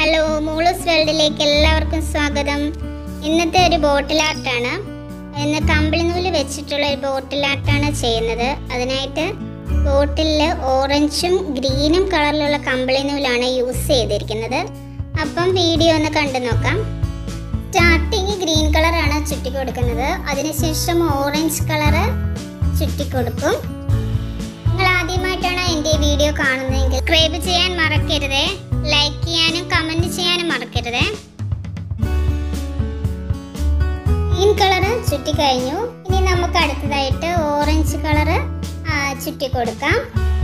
hello മൂളൂസ് വേൾഡിലേക്ക് എല്ലാവർക്കും സ്വാഗതം ഇന്നത്തെ ഒരു ബോട്ടിൽ ആർട്ടാണ് ഇന്ന് കമ്പിളി നൂല് വെച്ചിട്ടുള്ള ഒരു ബോട്ടിൽ ആർട്ടാണ് ചെയ്യുന്നത് അതിനായിട്ട് ബോട്ടിലിൽ ഓറഞ്ചും ഗ്രീനും കളറിലുള്ള കമ്പിളി നൂലാണ് യൂസ് ചെയ്തിരിക്കുന്നത് അപ്പം വീഡിയോ ഒന്ന് കണ്ടു നോക്കാം സ്റ്റാർട്ടിങ് ഗ്രീൻ കളറാണ് ചുറ്റി കൊടുക്കുന്നത് അതിനുശേഷം ഓറഞ്ച് കളറ് ചുറ്റി കൊടുക്കും നിങ്ങൾ ആദ്യമായിട്ടാണ് എൻ്റെ ഈ വീഡിയോ കാണുന്നതെങ്കിൽ സബ്സ്ക്രൈബ് ചെയ്യാൻ മറക്കരുതേ ലൈക്ക് ചെയ്യാനും കമൻറ്റ് ചെയ്യാനും മറക്കരുതേ ഗ്രീൻ കളറ് ചുറ്റി കഴിഞ്ഞു ഇനി നമുക്ക് അടുത്തതായിട്ട് ഓറഞ്ച് കളറ് ചുറ്റി കൊടുക്കാം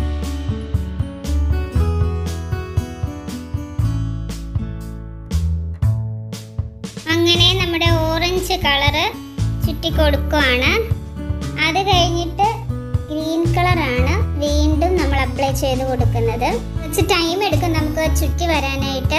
അങ്ങനെ നമ്മുടെ ഓറഞ്ച് കളറ് ചുറ്റി കൊടുക്കുവാണ് അത് കഴിഞ്ഞിട്ട് ഗ്രീൻ കളറാണ് വീണ്ടും നമ്മൾ അപ്ലൈ ചെയ്ത് കൊടുക്കുന്നത് കുറച്ച് ടൈം എടുക്കും നമുക്ക് ചുറ്റി വരാനായിട്ട്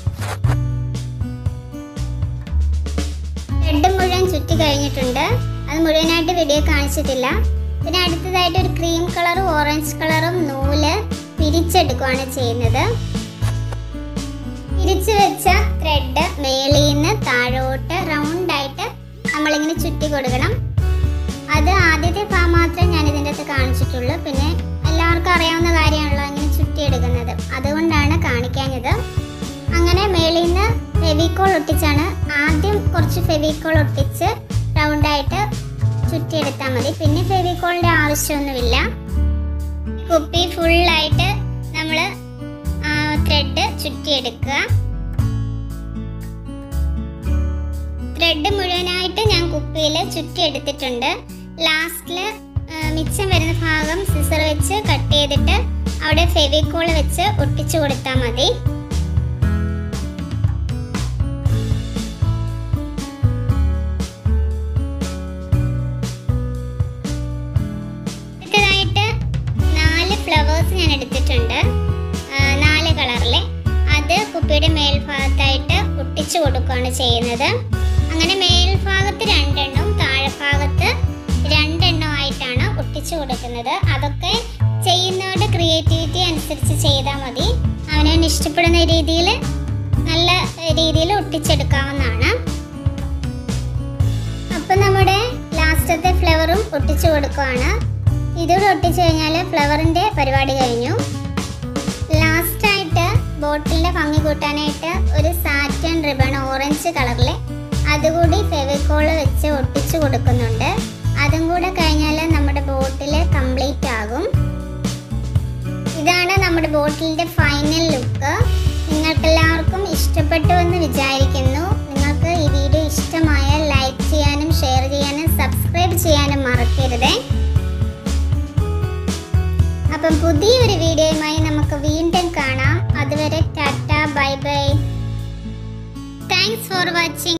റെഡ് മുഴുവൻ ചുറ്റി കഴിഞ്ഞിട്ടുണ്ട് അത് മുഴുവനായിട്ട് വീഡിയോ കാണിച്ചിട്ടില്ല പിന്നെ അടുത്തതായിട്ട് ഒരു ക്രീം കളറും ഓറഞ്ച് കളറും നൂല് പിരിച്ചെടുക്കുകയാണ് ചെയ്യുന്നത് പിരിച്ചു വെച്ച ത്രെഡ് മേളിൽ നിന്ന് താഴോട്ട് റൗണ്ടായിട്ട് നമ്മളിങ്ങനെ ചുറ്റി കൊടുക്കണം അത് ആദ്യത്തെ ഭാ മാത്രമേ ഞാൻ ഇതിൻ്റെ അകത്ത് കാണിച്ചിട്ടുള്ളൂ പിന്നെ എല്ലാവർക്കും അറിയാവുന്ന കാര്യമാണല്ലോ ഇങ്ങനെ ചുറ്റിയെടുക്കുന്നത് അതുകൊണ്ടാണ് കാണിക്കാഞ്ഞത് അങ്ങനെ മേളിൽ നിന്ന് ഫെവിക്കോൾ ഒട്ടിച്ചാണ് ആദ്യം കുറച്ച് ഫെവിക്കോൾ ഒട്ടിച്ച് റൗണ്ടായിട്ട് ചുറ്റിയെടുത്താൽ മതി പിന്നെ ഫെവിക്കോളിൻ്റെ ആവശ്യമൊന്നുമില്ല കുപ്പി ഫുള്ളായിട്ട് നമ്മൾ ത്രെഡ് ചുറ്റിയെടുക്കുക ത്രെഡ് മുഴുവനായിട്ട് ഞാൻ കുപ്പിയിൽ ചുറ്റിയെടുത്തിട്ടുണ്ട് ലാസ്റ്റിൽ മിച്ചം വരുന്ന ഭാഗം സിസർ വെച്ച് കട്ട് ചെയ്തിട്ട് അവിടെ ഫെവിക്കോൾ വെച്ച് ഒട്ടിച്ചു കൊടുത്താൽ മതി അടുത്തതായിട്ട് നാല് ഫ്ലവേഴ്സ് ഞാൻ എടുത്തിട്ടുണ്ട് ആ, നാല് കളറിലെ അത് കുപ്പിയുടെ മേൽഭാഗത്തായിട്ട് ഒട്ടിച്ചു കൊടുക്കുകയാണ് ചെയ്യുന്നത് അങ്ങനെ മേൽഭാഗത്ത് രണ്ടെണ്ണം താഴെഭാഗത്ത് രണ്ടെണ്ണം ആയിട്ടാണ് ഒട്ടിച്ചു കൊടുക്കുന്നത് അതൊക്കെ ചെയ്യുന്നവരുടെ ക്രിയേറ്റിവിറ്റി അനുസരിച്ച് ചെയ്താൽ മതി അവനവന് ഇഷ്ടപ്പെടുന്ന രീതിയിൽ നല്ല രീതിയിൽ ഒട്ടിച്ചെടുക്കാവുന്നതാണ് അപ്പം നമ്മുടെ ലാസ്റ്റത്തെ ഫ്ലവറും ഒട്ടിച്ചു കൊടുക്കുവാണ് ഇതോടെ ഒട്ടിച്ചു കഴിഞ്ഞാൽ ഫ്ലവറിൻ്റെ പരിപാടി കഴിഞ്ഞു ലാസ്റ്റായിട്ട് ബോട്ടിലിൻ്റെ ഭംഗി കൂട്ടാനായിട്ട് ഒരു സാറ്റൻ റിബൺ ഓറഞ്ച് കളറിൽ അതുകൂടി ഫെവിക്കോള് വെച്ച് ഒട്ടിച്ചു കൊടുക്കുന്നുണ്ട് അതും കൂടെ കഴിഞ്ഞാൽ നമ്മുടെ ബോട്ടിൽ കംപ്ലീറ്റ് ആകും ഇതാണ് നമ്മുടെ ബോട്ടിലിൻ്റെ ഫൈനൽ ലുക്ക് നിങ്ങൾക്കെല്ലാവർക്കും ഇഷ്ടപ്പെട്ടു എന്ന് വിചാരിക്കുന്നു നിങ്ങൾക്ക് ഈ വീഡിയോ ഇഷ്ടമായ ലൈക്ക് ചെയ്യാനും ഷെയർ ചെയ്യാനും സബ്സ്ക്രൈബ് ചെയ്യാനും മറക്കരുതേ അപ്പം പുതിയൊരു വീഡിയോയുമായി നമുക്ക് വീണ്ടും കാണാം അതുവരെ tata bye bye thanks for watching